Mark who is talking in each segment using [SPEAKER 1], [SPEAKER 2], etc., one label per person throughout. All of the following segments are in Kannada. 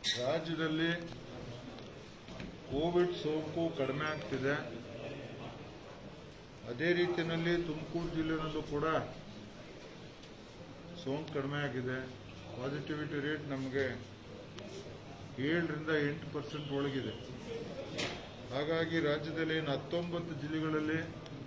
[SPEAKER 1] ರಾಜ್ಯದಲ್ಲಿ ಕೋವಿಡ್ ಸೋಂಕು ಕಡಿಮೆ ಆಗ್ತಿದೆ ಅದೇ ರೀತಿಯಲ್ಲಿ ತುಮಕೂರು ಜಿಲ್ಲೆನಲ್ಲೂ ಕೂಡ ಸೋಂಕು ಕಡಿಮೆ ಆಗಿದೆ ಪಾಸಿಟಿವಿಟಿ ರೇಟ್ ನಮಗೆ ಏಳರಿಂದ ಎಂಟು ಪರ್ಸೆಂಟ್ ಒಳಗಿದೆ ಹಾಗಾಗಿ ರಾಜ್ಯದಲ್ಲಿ ಏನು ಹತ್ತೊಂಬತ್ತು ಜಿಲ್ಲೆಗಳಲ್ಲಿ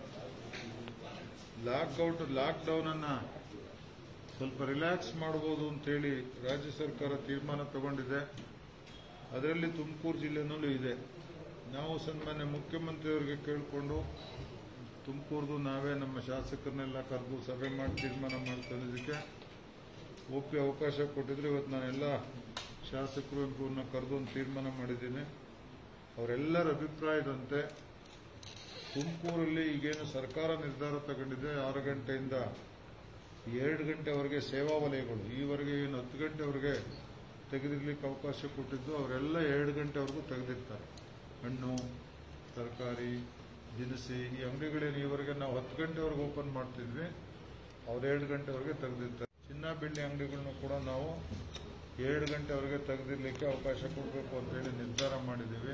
[SPEAKER 1] ಲಾಕ್ಔಟ್ ಲಾಕ್ಡೌನ್ ಅನ್ನ ಸ್ವಲ್ಪ ರಿಲ್ಯಾಕ್ಸ್ ಮಾಡಬಹುದು ಅಂತೇಳಿ ರಾಜ್ಯ ಸರ್ಕಾರ ತೀರ್ಮಾನ ತಗೊಂಡಿದೆ ಅದರಲ್ಲಿ ತುಮಕೂರು ಜಿಲ್ಲೆನಲ್ಲೂ ಇದೆ ನಾವು ಸನ್ಮಾನ್ಯ ಮುಖ್ಯಮಂತ್ರಿಯವರಿಗೆ ಕೇಳಿಕೊಂಡು ತುಮಕೂರ್ದು ನಾವೇ ನಮ್ಮ ಶಾಸಕರನ್ನೆಲ್ಲ ಕರೆದು ಸಭೆ ಮಾಡಿ ತೀರ್ಮಾನ ಮಾಡಿ ತಂದಿದ್ದಕ್ಕೆ ಒಪ್ಪಿ ಅವಕಾಶ ಕೊಟ್ಟಿದ್ರೆ ಇವತ್ತು ನಾನೆಲ್ಲ ಶಾಸಕರು ಇವ್ರನ್ನ ಕರೆದು ಒಂದು ತೀರ್ಮಾನ ಮಾಡಿದ್ದೀನಿ ಅವರೆಲ್ಲರ ಅಭಿಪ್ರಾಯದಂತೆ ತುಮಕೂರಲ್ಲಿ ಈಗೇನು ಸರ್ಕಾರ ನಿರ್ಧಾರ ತಗೊಂಡಿದೆ ಆರು ಗಂಟೆಯಿಂದ ಎರಡು ಗಂಟೆವರೆಗೆ ಸೇವಾ ವಲಯಗಳು ಈವರೆಗೆ ಏನು ಹತ್ತು ಗಂಟೆವರೆಗೆ ತೆಗೆದಿರ್ಲಿಕ್ಕೆ ಅವಕಾಶ ಕೊಟ್ಟಿದ್ದು ಅವರೆಲ್ಲ ಎರಡು ಗಂಟೆವರೆಗೂ ತೆಗೆದಿರ್ತಾರೆ ಹಣ್ಣು ತರಕಾರಿ ದಿನಸಿ ಈ ಅಂಗಡಿಗಳೇನು ಈವರೆಗೆ ನಾವು ಹತ್ತು ಗಂಟೆವರೆಗೆ ಓಪನ್ ಮಾಡ್ತಿದ್ವಿ ಅವ್ರು ಎರಡು ಗಂಟೆವರೆಗೆ ತೆಗೆದಿರ್ತಾರೆ ಚಿನ್ನ ಬೆಳ್ಳಿ ಅಂಗಡಿಗಳನ್ನ ಕೂಡ ನಾವು ಎರಡು ಗಂಟೆವರೆಗೆ ತೆಗೆದಿರ್ಲಿಕ್ಕೆ ಅವಕಾಶ ಕೊಡಬೇಕು ಅಂತೇಳಿ ನಿರ್ಧಾರ ಮಾಡಿದ್ದೀವಿ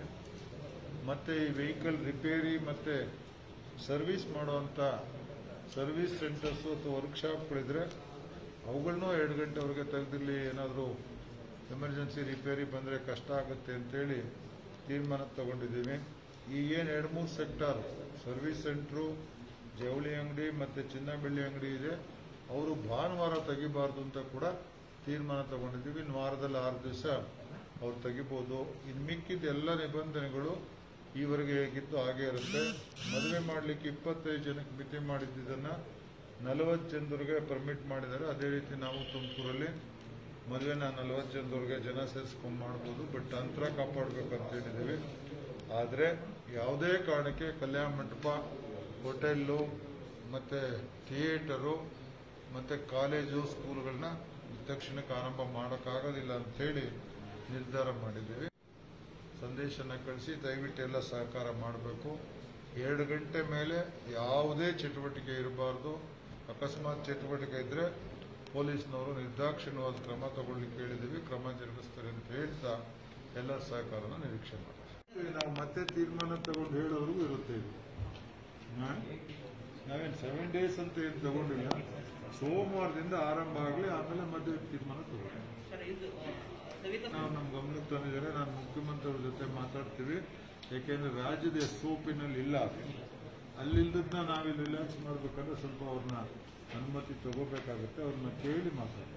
[SPEAKER 1] ಮತ್ತೆ ಈ ವೆಹಿಕಲ್ ರಿಪೇರಿ ಮತ್ತೆ ಸರ್ವಿಸ್ ಮಾಡುವಂತ ಸರ್ವಿಸ್ ಸೆಂಟರ್ಸ್ ಅಥವಾ ವರ್ಕ್ಶಾಪ್ಗಳಿದ್ರೆ ಅವುಗಳನ್ನೂ ಎರಡು ಗಂಟೆವರೆಗೆ ತೆಗೆದಿರಲಿ ಏನಾದರೂ ಎಮರ್ಜೆನ್ಸಿ ರಿಪೇರಿ ಬಂದರೆ ಕಷ್ಟ ಆಗುತ್ತೆ ಅಂತೇಳಿ ತೀರ್ಮಾನ ತಗೊಂಡಿದ್ದೀವಿ ಈ ಏನು ಎರಡು ಮೂರು ಸೆಕ್ಟಾರ್ ಸರ್ವಿಸ್ ಸೆಂಟ್ರು ಜವಳಿ ಅಂಗಡಿ ಮತ್ತೆ ಚಿನ್ನ ಬೆಳ್ಳಿ ಅಂಗಡಿ ಇದೆ ಅವರು ಭಾನುವಾರ ತೆಗಿಬಾರ್ದು ಅಂತ ಕೂಡ ತೀರ್ಮಾನ ತಗೊಂಡಿದ್ದೀವಿ ಇನ್ನು ವಾರದಲ್ಲಿ ಆರು ದಿವಸ ಅವ್ರು ತೆಗಿಬೋದು ಇನ್ನು ಮಿಕ್ಕಿದ ಎಲ್ಲ ನಿಬಂಧನೆಗಳು ಈವರೆಗೆ ಹೇಗಿತ್ತು ಹಾಗೆ ಇರುತ್ತೆ ಮದುವೆ ಮಾಡಲಿಕ್ಕೆ ಇಪ್ಪತ್ತೈದು ಜನಕ್ಕೆ ಮಿತಿ ಮಾಡಿದ್ದನ್ನ ನಲವತ್ತು ಜನರಿಗೆ ಪರ್ಮಿಟ್ ಮಾಡಿದ್ದಾರೆ ಅದೇ ರೀತಿ ನಾವು ತುಮಕೂರಲ್ಲಿ ಮದುವೆನ ನಲವತ್ತು ಜನದವರೆಗೆ ಜನ ಸೇರಿಸ್ಕೊಂಡು ಮಾಡ್ಬೋದು ಬಟ್ ಅಂತರ ಕಾಪಾಡಬೇಕಂತ ಹೇಳಿದ್ದೀವಿ ಆದರೆ ಯಾವುದೇ ಕಾರಣಕ್ಕೆ ಕಲ್ಯಾಣ ಮಂಟಪ ಹೋಟೆಲ್ಲು ಮತ್ತೆ ಥಿಯೇಟರು ಮತ್ತೆ ಕಾಲೇಜು ಸ್ಕೂಲ್ಗಳನ್ನ ತಕ್ಷಣಕ್ಕೆ ಆರಂಭ ಮಾಡೋಕ್ಕಾಗೋದಿಲ್ಲ ಅಂತ ಹೇಳಿ ನಿರ್ಧಾರ ಮಾಡಿದ್ದೀವಿ ಸಂದೇಶನ ಕಳಿಸಿ ದಯವಿಟ್ಟು ಎಲ್ಲ ಸಹಕಾರ ಮಾಡಬೇಕು ಎರಡು ಗಂಟೆ ಮೇಲೆ ಯಾವುದೇ ಚಟುವಟಿಕೆ ಇರಬಾರ್ದು ಅಕಸ್ಮಾತ್ ಚಟುವಟಿಕೆ ಇದ್ರೆ ಪೊಲೀಸ್ನವರು ನಿರ್ದಾಕ್ಷಿಣ್ಯವಾದ ಕ್ರಮ ತಗೊಳ್ಳಿಕ್ಕೆ ಹೇಳಿದ್ದೀವಿ ಕ್ರಮ ಜರುಗಿಸ್ತಾರೆ ಅಂತ ಹೇಳ್ತಾ ಎಲ್ಲರ ಸಹಕಾರನ ನಿರೀಕ್ಷೆ ಮಾಡಿ ನಾವು ಮತ್ತೆ ತೀರ್ಮಾನ ತಗೊಂಡು ಹೇಳೋವರೆಗೂ ಇರುತ್ತೆ ಇದು ಹಾ? ನಾವೇನು ಸೆವೆನ್ ಡೇಸ್ ಅಂತ ಏನು ತಗೊಂಡಿಲ್ಲ ಸೋಮವಾರದಿಂದ ಆರಂಭ ಆಗಲಿ ಆಮೇಲೆ ಮತ್ತೆ ತೀರ್ಮಾನ ತಗೊಳ್ಳಿ
[SPEAKER 2] ಸರ್ ಇದು ಆ, ಸವಿತಾ
[SPEAKER 1] ನಾವು ನಮ್ಮ ಗಮನಕ್ಕೆ ತಂದಿದ್ದಾರೆ ನಾನು ಮುಖ್ಯಮಂತ್ರಿ ಅವ್ರ ಜೊತೆ ಮಾತಾಡ್ತೀವಿ ಯಾಕೆಂದ್ರೆ ರಾಜ್ಯದ ಸೋಪಿನಲ್ಲಿ ಇಲ್ಲ ಅದು. ಅಲ್ಲಿಲ್ದದ್ನ ನಾವಿಲ್ಲಿ ರಿಲ್ಯಾಕ್ಸ್ ಮಾಡ್ಬೇಕಂದ್ರೆ ಸ್ವಲ್ಪ ಅವ್ರನ್ನ ಅನುಮತಿ ತಗೋಬೇಕಾಗುತ್ತೆ ಅವ್ರನ್ನ ಕೇಳಿ ಮಾತಾಡ್ತೀವಿ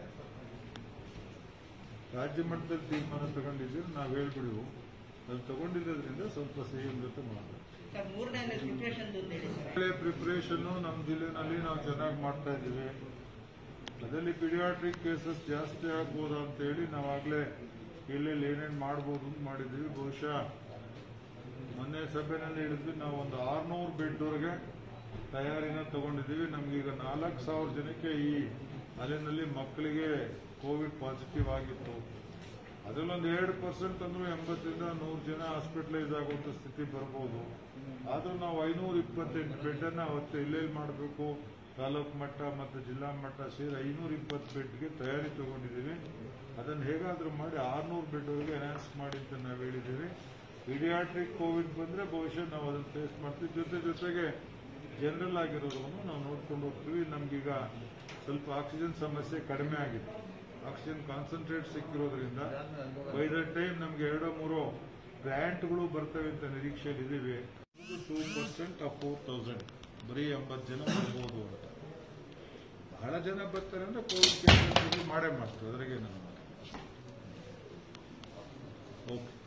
[SPEAKER 1] ರಾಜ್ಯ ಮಟ್ಟದಲ್ಲಿ ತೀರ್ಮಾನ ತಗೊಂಡಿದ್ದೀವಿ ನಾವು ಹೇಳ್ಬಿಡಿವು ಅದು ತಗೊಂಡಿರೋದ್ರಿಂದ ಸ್ವಲ್ಪ ಸಿಎಂ ಜೊತೆ ಮಾತಾಡ್ತೀವಿ
[SPEAKER 2] ಸರ್ ಮೂರನೇ ಪ್ರಿಪ್ರೇಷನ್ ಒಂದು ಹೇಳಿ ಸರ್
[SPEAKER 1] ಒಳ್ಳೆ ಪ್ರಿಪರೇಷನ್ ನಮ್ಮ ಜಿಲ್ಲೆನಲ್ಲಿ ನಾವು ಚೆನ್ನಾಗಿ ಮಾಡ್ತಾ ಇದ್ದೀವಿ ಅದರಲ್ಲಿ ಪಿಡಿಯಾಟ್ರಿಕ್ ಕೇಸಸ್ ಜಾಸ್ತಿ ಆಗ್ಬೋದಾ ಅಂತ ಹೇಳಿ ನಾವಾಗಲೇ ಎಲ್ಲೆಲ್ಲಿ ಏನೇನು ಮಾಡ್ಬೋದು ಅಂತ ಮಾಡಿದ್ದೀವಿ ಬಹುಶಃ ಮೊನ್ನೆ ಸಭೆಯಲ್ಲಿ ಹೇಳಿದ್ವಿ ನಾವು ಒಂದು ಆರ್ನೂರು ಬೆಡ್ವರೆಗೆ ತಯಾರಿನ ತಗೊಂಡಿದ್ದೀವಿ ನಮ್ಗೀಗ ನಾಲ್ಕು ಸಾವಿರ ಜನಕ್ಕೆ ಈ ಅಲೆನಲ್ಲಿ ಮಕ್ಕಳಿಗೆ ಕೋವಿಡ್ ಪಾಸಿಟಿವ್ ಆಗಿತ್ತು ಅದರಲ್ಲೊಂದು ಎರಡು ಪರ್ಸೆಂಟ್ ಅಂದ್ರೂ ಎಂಬತ್ತರಿಂದ ನೂರು ಜನ ಹಾಸ್ಪಿಟಲೈಸ್ ಆಗುವಂತ ಸ್ಥಿತಿ ಬರ್ಬೋದು ಆದ್ರೂ ನಾವು ಐನೂರ ಇಪ್ಪತ್ತೆಂಟು ಬೆಡ್ ಅನ್ನ ಅವತ್ತು ಎಲ್ಲೆಲ್ಲಿ ಮಾಡಬೇಕು ತಾಲೂಕು ಮಟ್ಟ ಮತ್ತು ಜಿಲ್ಲಾ ಮಟ್ಟ ಸೇರಿ ಐನೂರ ಇಪ್ಪತ್ತು ಬೆಡ್ಗೆ ತಯಾರಿ ತಗೊಂಡಿದ್ದೀವಿ ಅದನ್ನು ಹೇಗಾದ್ರೂ ಮಾಡಿ ಆರ್ನೂರು ಬೆಡ್ವರೆಗೆ ಎನ್ಹಾನ್ಸ್ ಮಾಡಿ ಅಂತ ನಾವು ಹೇಳಿದ್ದೀವಿ ಪೀಡಿಯಾಟ್ರಿಕ್ ಕೋವಿಡ್ ಬಂದ್ರೆ ಬಹುಶಃ ನಾವು ಅದನ್ನು ಫೇಸ್ ಮಾಡ್ತೀವಿ ಜೊತೆ ಜೊತೆಗೆ ಜನರಲ್ ಆಗಿರೋದನ್ನು ನಾವು ನೋಡ್ಕೊಂಡು ಹೋಗ್ತೀವಿ ನಮ್ಗೀಗ ಸ್ವಲ್ಪ ಆಕ್ಸಿಜನ್ ಸಮಸ್ಯೆ ಕಡಿಮೆ ಆಗಿದೆ ಆಕ್ಸಿಜನ್ ಕಾನ್ಸಂಟ್ರೇಟ್ ಸಿಕ್ಕಿರೋದ್ರಿಂದ ಬೈ ದ ಟೈಮ್ ನಮ್ಗೆ ಎರಡೋ ಮೂರೋ ಗ್ರ್ಯಾಂಟ್ಗಳು ಬರ್ತವೆ ಅಂತ ನಿರೀಕ್ಷೆಯಲ್ಲಿ ಇದೀವಿ two percent of four thousand ಬರೀ ಎಂಬತ್ತು ಜನ ಬರ್ಬೋದು ಅಂತ ಬಹಳ ಜನ ಬರ್ತಾರೆ ಅಂದ್ರೆ ಕೋವಿಡ್ ಕೇಸ್ ಮಾಡೇ ಮಾಡ್ತಾರೆ ಅದ್ರಾಗೆ ನಾನು ಓಕೆ